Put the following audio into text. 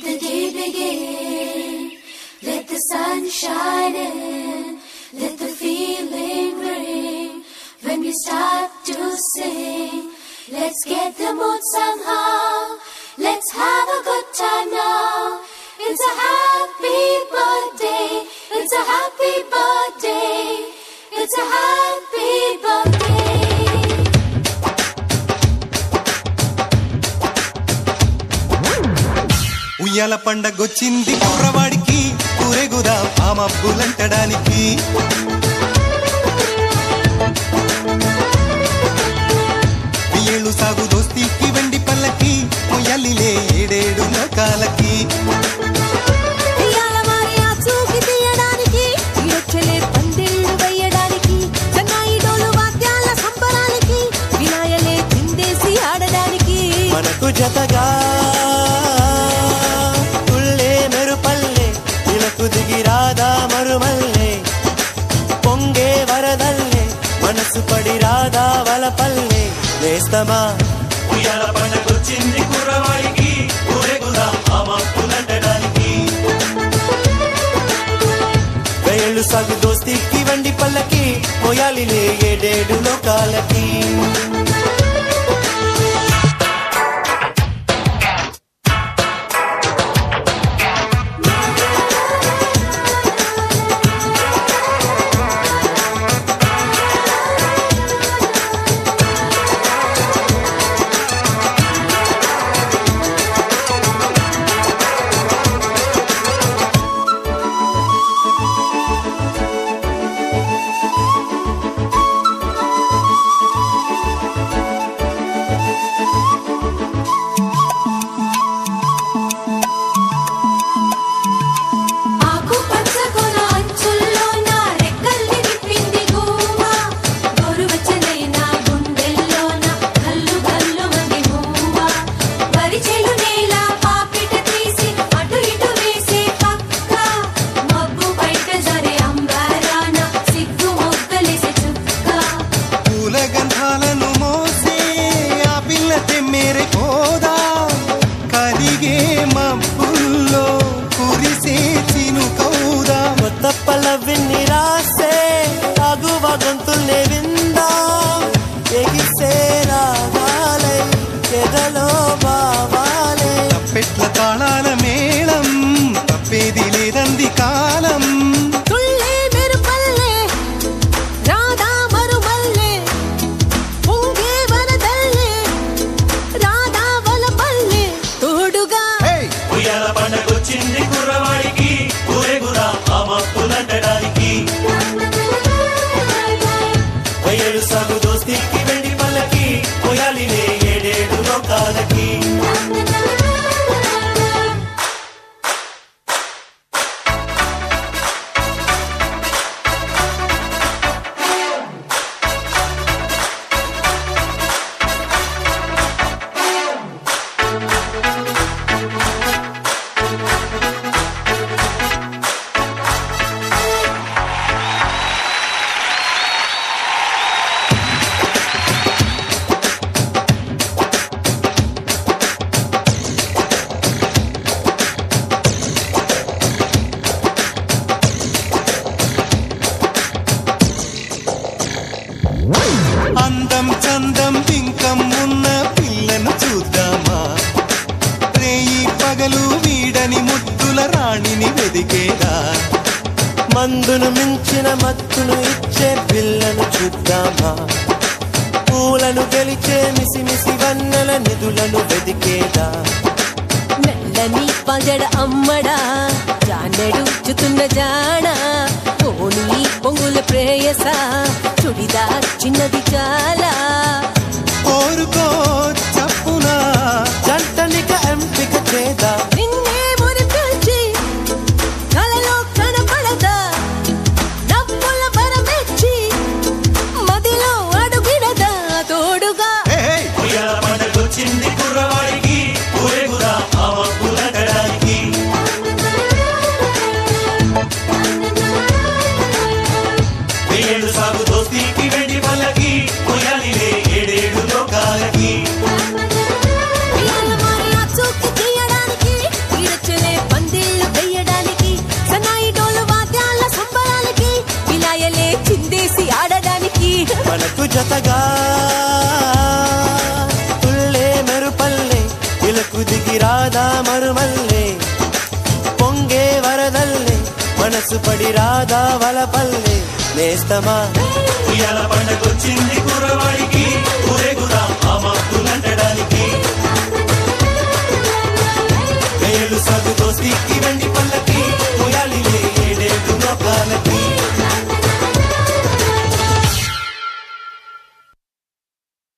the day begin. Let the sun shine in. Let the feeling ring. When we start to sing, let's get the mood somehow. Let's have a good time now. It's a happy birthday. It's a happy birthday. It's a happy birthday. ఉయ్యాల పండగొచ్చింది కుర్రవాడికి ఊరేగుదా ఆ మబ్బులంటడానికి ఏళ్ళు సాగు దోస్తీకి వెండి పల్లకి ముయ్యాలిలే ఏడేడు లోకాలకి ఇయాల వారి ఆ చూకి తీయడానికి ఈడొచ్చలే పందిళ్ళు వేయడానికి సన్నాయి డోలు వాద్యాల సంబరానికి వినాయలే చిందేసి ఆడడానికి మనకు జతగా తుళ్ళే మెరుపల్లె ఇలకు దిగి రాదా మరుమల్లె పొంగే వరదల్లే మనసు పడి రాదా వలపల్లె నేస్తమా ఉయ్యాల పండగొచ్చింది కుర్రవాడికి ఊరేగుదా ఆ మప్పులంటడానికి వేళ్ళు సాగు దోస్తికి వండి పల్లకి మొయాలిలే ఏడేడు లోకాలకి ఆకు పచ్చకొన అంచుల్లో నా రెక్కల్ని విప్పింది గూవా గోరువెచ్చనైన గుండెల్లోన కల్లు కల్లు మంది మూవా వరిచెలు నేల పాపిట తీసి అటు ఇటు వేసే పక్క మబ్బు బయట జరే అంబారాన సిగ్గు మొగ్గలేసే చుక్క పూల గంధాలను మోసే ఆ పిల్ల తెమ్మేరే పోదా కరిగే మబ్బుల్లో కురిసే చినుకౌదా కొత్త పల్లవిని రాసే తాగువ గొంతుల్ని విందా ఎగిసే రాగాలై ఎదలో బావాలే తప్పెట్ల తాళాల మేళం తప్పేది లేదంది కాలం తుళ్ళే మెరుపల్లె రాధా మరుమల్లె పొంగే వరదల్లె రాధా వలపల్లె తోడుగా ఉయ్యాల పండగొచ్చింది కుర్రవాడికి ఊరేగురా ఆ మప్పులంటడానికి వయ్యేడు సాగు దోస్తికి వెండి పల్లకి మొయాలినే ఏడేడు లోకాలకి అందం చందం బింకం ఉన్న పిల్లను చూద్దామా రేయి పగలు వీడని ముద్దుల రాణిని వెదికేదా మందును మించిన మత్తును ఇచ్చే పిల్లను చూద్దామా పూలను గెలిచే మిసిమిసి వన్నెల నిధులను వెదికేదా మెల్లని పంజడ అమ్మడా జానడు చుతున్న జాణ పోనీ పొంగుల ప్రేయస చుడిదా చిన్నది చాలా కోరుకో చప్పునా జంటనిక ఎంపిక చేదా నిన్నే మురిపించి కలలో కనపడదా నవ్వుల వరమెచ్చి మదిలో అడుగిడదా తోడుగా ఏయ్! ఉయ్యాల పండగొచ్చింది కుర్రవాడికి ఊరేగురా ఆ మబ్బులంటడానికి వేళ్ళు సాగు దోస్తికి వెండి పల్లకి మొయాలిలే ఏడేడు లోకాలకి పిల్లల నీకు జతగా తుళ్ళే మెరుపల్లే ఇలకు దిగి రాదా మరుమల్లే పొంగే వరదల్లే మనసు పడి రాదా వలపల్లే నేస్తమా ఉయ్యాల పండగొచ్చింది కుర్రవాడికి ఊరేగురా ఆ మబ్బులంటడానికి వేలు సాగు దోస్తికి